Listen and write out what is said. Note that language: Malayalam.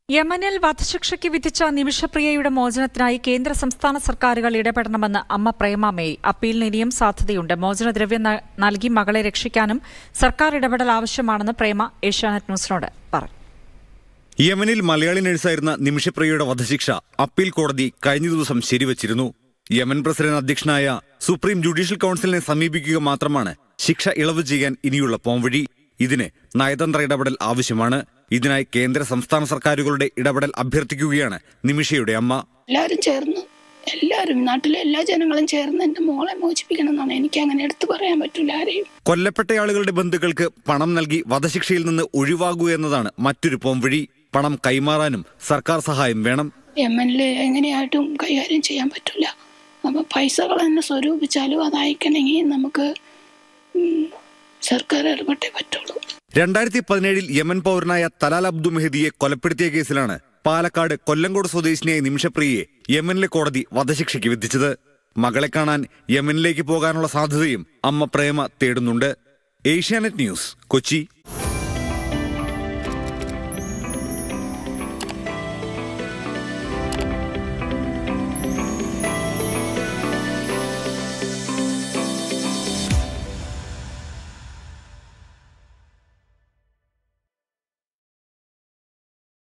യമനിൽ വധശിക്ഷയ്ക്ക് വിധിച്ച നിമിഷപ്രിയയുടെ മോചനത്തിനായി കേന്ദ്ര സംസ്ഥാന സർക്കാരുകൾ ഇടപെടണമെന്ന് അമ്മ പ്രേമ മേയ് അപ്പീലിന് ഇനിയും സാധ്യതയുണ്ട് മോചനദ്രവ്യം ന- നൽകി മകളെ രക്ഷിക്കാനും സർക്കാർ ഇടപെടൽ ആവശ്യമാണെന്ന് പ്രേമ ഏഷ്യാനെറ്റ് ന്യൂസിനോട് പറഞ്ഞു യമനിൽ മലയാളി നഴ്സായിരുന്ന നിമിഷപ്രിയയുടെ വധശിക്ഷ അപ്പീൽ കോടതി കഴിഞ്ഞ ദിവസം ശരിവച്ചിരുന്നു യമൻ പ്രസിഡന്റ് അധ്യക്ഷനായ സുപ്രീം ജുഡീഷ്യൽ കൌൺസിലിനെ സമീപിക്കുക മാത്രമാണ് ശിക്ഷ ഇളവ് ചെയ്യാൻ ഇനിയുള്ള പോംവഴി ഇതിന് നയതന്ത്ര ഇടപെടൽ ആവശ്യമാണ് ഇതിനായി കേന്ദ്ര സംസ്ഥാന സർക്കാരുകളുടെ ഇടപെടൽ അഭ്യർത്ഥിക്കുകയാണ് നിമിഷയുടെ അമ്മ എല്ലാവരും ചേർന്ന് എല്ലാവരും നാട്ടിലെ എല്ലാ ജനങ്ങളും ചേർന്ന് എൻ്റെ മോളെ മോചിപ്പിക്കണം എന്നാണ് എനിക്ക് അങ്ങനെ എടുത്തു പറയാൻ പറ്റില്ല ആരെയും കൊല്ലപ്പെട്ടയാളുകളുടെ ബന്ധുക്കൾക്ക് പണം നൽകി വധശിക്ഷയിൽ നിന്ന് ഒഴിവാകൂ എന്നതാണ് മറ്റൊരു പോംവഴി പണം കൈമാറാനും സർക്കാർ സഹായം വേണം എം എൽ എ എങ്ങനെയായിട്ടും കൈകാര്യം ചെയ്യാൻ പറ്റില്ല അപ്പോൾ പൈസകൾ തന്നെ സ്വരൂപിച്ചാലും അത് അയക്കണമെങ്കിൽ നമുക്ക് ഉം, സർക്കാർ ഇടപെട്ടേ പറ്റുള്ളൂ രണ്ടായിരത്തി പതിനേഴിൽ യമൻ പൗരനായ തലാൽ അബ്ദു മെഹദിയെ കൊലപ്പെടുത്തിയ കേസിലാണ് പാലക്കാട് കൊല്ലങ്കോട് സ്വദേശിനിയായ നിമിഷപ്രിയയെ യമനിലെ കോടതി വധശിക്ഷയ്ക്ക് വിധിച്ചത് മകളെ കാണാൻ യമനിലേക്ക് പോകാനുള്ള സാധ്യതയും അമ്മ പ്രേമ തേടുന്നുണ്ട് ഏഷ്യാനെറ്റ് ന്യൂസ് കൊച്ചി